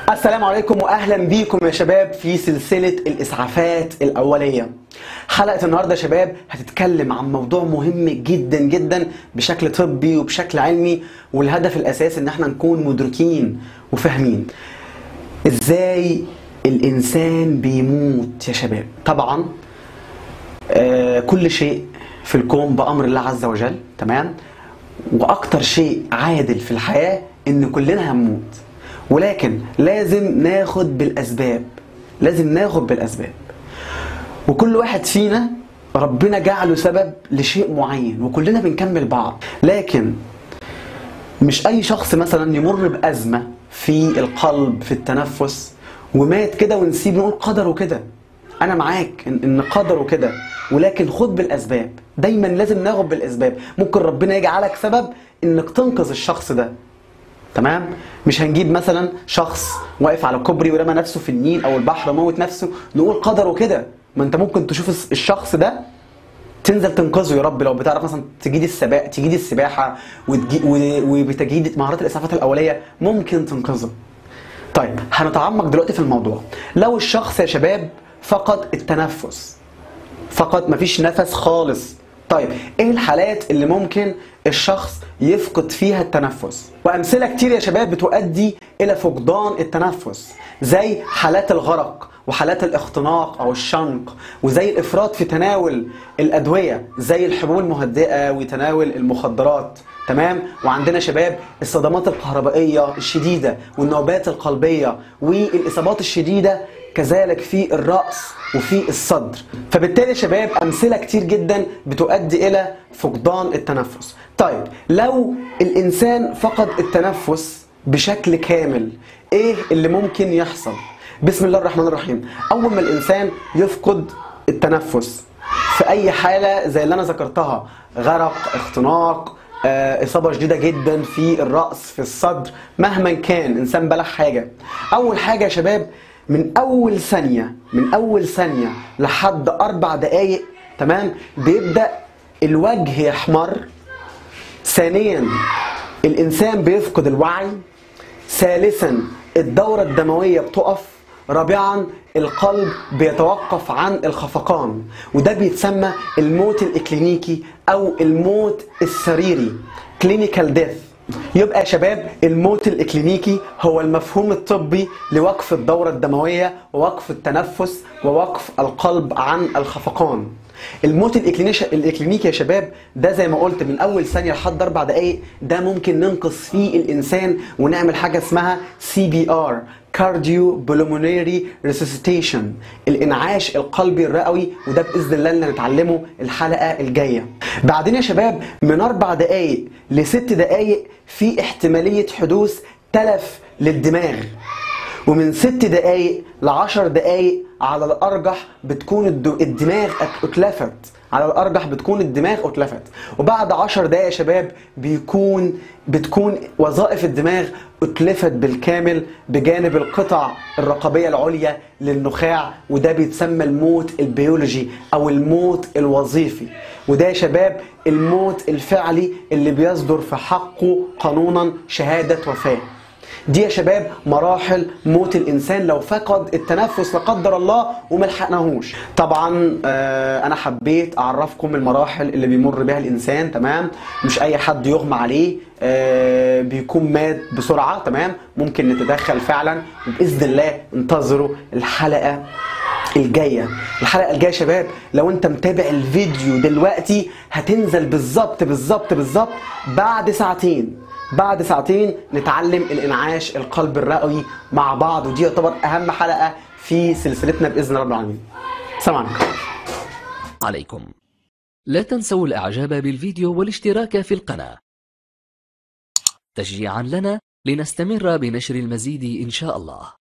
السلام عليكم واهلا بيكم يا شباب في سلسله الاسعافات الاوليه حلقه النهارده يا شباب هتتكلم عن موضوع مهم جدا جدا بشكل طبي وبشكل علمي والهدف الاساسي ان احنا نكون مدركين وفاهمين ازاي الانسان بيموت يا شباب طبعا آه كل شيء في الكون بامر الله عز وجل تمام واكتر شيء عادل في الحياه ان كلنا هنموت ولكن لازم ناخد بالاسباب لازم ناخد بالاسباب وكل واحد فينا ربنا جعله سبب لشيء معين وكلنا بنكمل بعض لكن مش اي شخص مثلا يمر بازمه في القلب في التنفس ومات كده ونسيب نقول قدره كده انا معاك ان إن قدره كده ولكن خد بالاسباب دايما لازم ناخد بالاسباب ممكن ربنا يجعلك سبب انك تنقذ الشخص ده تمام مش هنجيب مثلا شخص واقف على كوبري ورمى نفسه في النيل او البحر وموت نفسه نقول قدره كده ما انت ممكن تشوف الشخص ده تنزل تنقذه يا رب لو بتعرف مثلا تجيد السباحه تجيد السباحه وتجي... و- وبتجيد مهارات الاسعافات الاوليه ممكن تنقذه طيب هنتعمق دلوقتي في الموضوع لو الشخص يا شباب فقد التنفس فقط مفيش نفس خالص طيب ايه الحالات اللي ممكن الشخص يفقد فيها التنفس وامثله كتير يا شباب بتؤدي الى فقدان التنفس زي حالات الغرق وحالات الاختناق او الشنق وزي الافراط في تناول الادويه زي الحبوب المهدئه وتناول المخدرات تمام وعندنا شباب الصدمات الكهربائيه الشديده والنوبات القلبيه والاصابات الشديده كذلك في الرأس وفي الصدر فبالتالي يا شباب أمثلة كتير جدا بتؤدي إلى فقدان التنفس طيب لو الإنسان فقد التنفس بشكل كامل إيه اللي ممكن يحصل بسم الله الرحمن الرحيم أول ما الإنسان يفقد التنفس في أي حالة زي اللي أنا ذكرتها غرق اختناق آه، إصابة شديدة جدا في الرأس في الصدر مهما كان إنسان بلغ حاجة أول حاجة يا شباب من أول ثانية من أول ثانية لحد أربع دقايق تمام بيبدأ الوجه يحمر ثانيا الإنسان بيفقد الوعي ثالثا الدورة الدموية بتقف رابعا القلب بيتوقف عن الخفقان وده بيتسمى الموت الإكلينيكي أو الموت السريري كلينيكال ديث يبقى يا شباب الموت الإكلينيكي هو المفهوم الطبي لوقف الدورة الدموية ووقف التنفس ووقف القلب عن الخفقان الموت الإكلينيش- الإكلينيكي يا شباب ده زي ما قلت من أول ثانية لحد أربع دقايق ده ممكن ننقذ فيه الإنسان ونعمل حاجة اسمها سي بي ار كارديو بولمونيري ريسوسيتيشن الانعاش القلبي الرئوي وده باذن الله اللي هنتعلمه الحلقه الجايه بعدين يا شباب من اربع دقائق لست دقائق في احتماليه حدوث تلف للدماغ ومن ست دقايق لعشر دقايق على الأرجح بتكون الد- الدماغ أت- اتلفت على الأرجح بتكون الدماغ اتلفت وبعد عشر دقايق يا شباب بيكون بتكون وظائف الدماغ اتلفت بالكامل بجانب القطع الرقبية العليا للنخاع وده بيتسمى الموت البيولوجي أو الموت الوظيفي وده يا شباب الموت الفعلي اللي بيصدر في حقه قانونا شهادة وفاة دي يا شباب مراحل موت الانسان لو فقد التنفس لا قدر الله وما لحقناهوش طبعا آه، انا حبيت اعرفكم المراحل اللي بيمر بها الانسان تمام مش اي حد يغمى عليه آه، بيكون مات بسرعه تمام ممكن نتدخل فعلا وباذن الله انتظروا الحلقه الجايه الحلقه الجايه يا شباب لو انت متابع الفيديو دلوقتي هتنزل بالظبط بالظبط بالظبط بعد ساعتين بعد ساعتين نتعلم الانعاش القلب الرئوي مع بعض ودي يعتبر اهم حلقه في سلسلتنا باذن رب العالمين سلام عليكم عليكم لا تنسوا الإعجاب بالفيديو والاشتراك في القناة تشجيعا لنا لنستمر بنشر المزيد إن شاء الله